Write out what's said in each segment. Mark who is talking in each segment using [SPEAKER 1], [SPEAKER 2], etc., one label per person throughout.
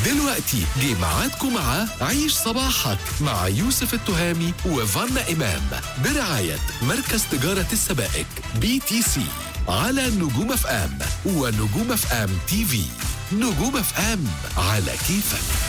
[SPEAKER 1] دلوقتي جه ميعادكم مع عيش صباحك مع يوسف التهامي وفانا إمام برعاية مركز تجارة السبائك بي تي سي على نجوم اف ام ونجوم اف ام تي في نجوم اف ام على كيفك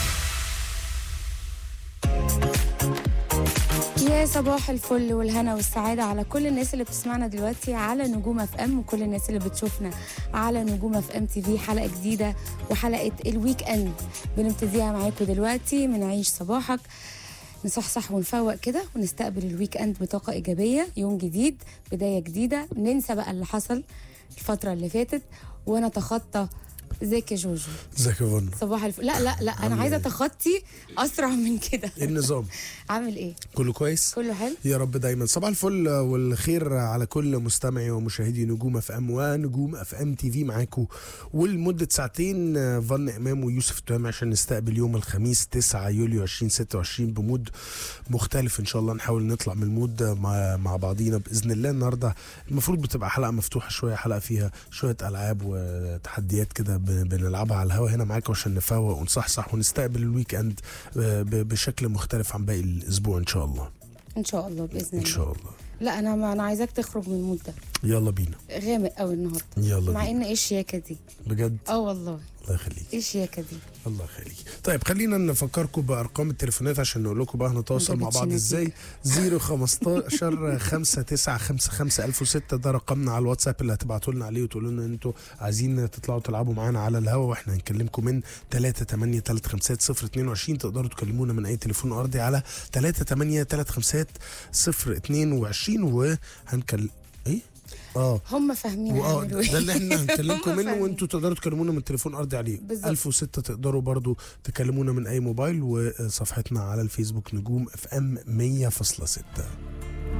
[SPEAKER 2] يا صباح الفل والهنا والسعادة على كل الناس اللي بتسمعنا دلوقتي على نجوم اف ام وكل الناس اللي بتشوفنا على نجوم اف ام تي في حلقة جديدة وحلقة الويك اند بنبتديها معاكم دلوقتي من عيش صباحك نصحصح ونفوق كده ونستقبل الويك اند بطاقة إيجابية يوم جديد بداية جديدة ننسى بقى اللي حصل الفترة اللي فاتت ونتخطى ازيك يا جوجو
[SPEAKER 3] ازيك يا فن
[SPEAKER 2] صباح الفل لا لا لا انا
[SPEAKER 3] عامل
[SPEAKER 2] عايزه
[SPEAKER 3] إيه؟
[SPEAKER 2] اتخطي اسرع من كده
[SPEAKER 3] ايه النظام
[SPEAKER 2] عامل ايه
[SPEAKER 3] كله كويس
[SPEAKER 2] كله حلو
[SPEAKER 3] يا رب دايما صباح الفل والخير على كل مستمعي ومشاهدي نجوم اف ام ونجوم اف ام تي في معاكم ولمده ساعتين فن امام ويوسف تمام عشان نستقبل يوم الخميس 9 يوليو 2026 بمود مختلف ان شاء الله نحاول نطلع من المود مع, مع بعضينا باذن الله النهارده المفروض بتبقى حلقه مفتوحه شويه حلقه فيها شويه العاب وتحديات كده ب- بنلعبها على الهوا هنا معاكم عشان نفوق ونصحصح ونستقبل الويك اند ب- بشكل مختلف عن باقي الاسبوع ان شاء الله
[SPEAKER 2] ان شاء الله باذن
[SPEAKER 3] ان
[SPEAKER 2] الله
[SPEAKER 3] شاء الله
[SPEAKER 2] لا انا ما انا عايزاك تخرج من المود ده
[SPEAKER 3] يلا بينا
[SPEAKER 2] غامق قوي النهارده
[SPEAKER 3] يلا
[SPEAKER 2] مع
[SPEAKER 3] بينا
[SPEAKER 2] ان ايه الشياكه دي
[SPEAKER 3] بجد
[SPEAKER 2] اه والله
[SPEAKER 3] الله يخليك
[SPEAKER 2] ايه الشياكه دي
[SPEAKER 3] الله يخليك طيب خلينا نفكركم بارقام التليفونات عشان نقول لكم بقى هنتواصل مع
[SPEAKER 2] جابتش
[SPEAKER 3] بعض
[SPEAKER 2] نتيجة.
[SPEAKER 3] ازاي 015 5955 1006 ده رقمنا على الواتساب اللي هتبعتوا لنا عليه وتقولوا لنا ان انتوا عايزين تطلعوا تلعبوا معانا على الهوا واحنا هنكلمكم من 3 8 3 5 0 22 تقدروا تكلمونا من اي تليفون ارضي على 3 8 3 5 0 22 وهنكلم ايه؟ اه
[SPEAKER 2] هم فاهمين
[SPEAKER 3] واه
[SPEAKER 2] هيعملوا ايه
[SPEAKER 3] ده اللي احنا هنكلمكم
[SPEAKER 2] هم
[SPEAKER 3] منه
[SPEAKER 2] فاهمين.
[SPEAKER 3] وانتوا تقدروا تكلمونا من تليفون ارضي عليه
[SPEAKER 2] بالظبط.
[SPEAKER 3] 1006 تقدروا برضو تكلمونا من اي موبايل وصفحتنا على الفيسبوك نجوم اف ام 100.6